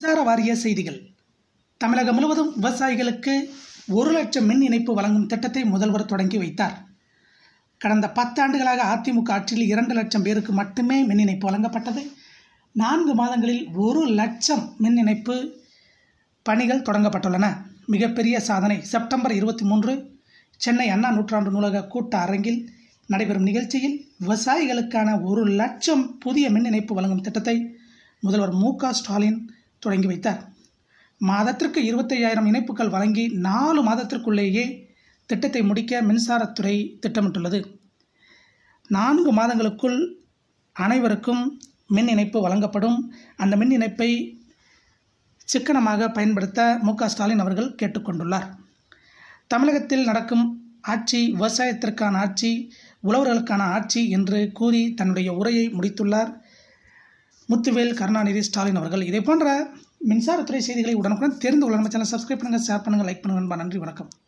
மின்சார வாரிய செய்திகள் தமிழகம் முழுவதும் விவசாயிகளுக்கு ஒரு லட்சம் மின் இணைப்பு வழங்கும் திட்டத்தை முதல்வர் தொடங்கி வைத்தார் கடந்த பத்தாண்டுகளாக அதிமுக ஆட்சியில் இரண்டு லட்சம் பேருக்கு மட்டுமே மின் இணைப்பு வழங்கப்பட்டது நான்கு மாதங்களில் ஒரு லட்சம் மின் இணைப்பு பணிகள் தொடங்கப்பட்டுள்ளன மிகப்பெரிய சாதனை செப்டம்பர் இருபத்தி மூன்று சென்னை அண்ணா நூற்றாண்டு நூலக கூட்ட அரங்கில் நடைபெறும் நிகழ்ச்சியில் விவசாயிகளுக்கான ஒரு லட்சம் புதிய மின் இணைப்பு வழங்கும் திட்டத்தை முதல்வர் மு க ஸ்டாலின் தொடங்கி வைத்தார் மாதத்திற்கு இருபத்தையாயிரம் இணைப்புகள் வழங்கி நாலு மாதத்திற்குள்ளேயே திட்டத்தை முடிக்க மின்சாரத்துறை திட்டமிட்டுள்ளது நான்கு மாதங்களுக்குள் அனைவருக்கும் மின் இணைப்பு வழங்கப்படும் அந்த மின் இணைப்பை சிக்கனமாக பயன்படுத்த மு க ஸ்டாலின் அவர்கள் கேட்டுக்கொண்டுள்ளார் தமிழகத்தில் நடக்கும் ஆட்சி விவசாயத்திற்கான ஆட்சி உழவர்களுக்கான ஆட்சி என்று கூறி தன்னுடைய உரையை முடித்துள்ளார் முத்துவேல் கருணாநிதி ஸ்டாலின் அவர்கள் இதே போன்ற மின்சாரத்துறை செய்திகளை உடனுக்குடன் தெரிந்து கொள்ள நம்ம சேனல் சப்ஸ்கிரைப் பண்ணுங்கள் ஷேர் பண்ணுங்கள் லைக் பண்ணுங்கள் நண்பா நன்றி வணக்கம்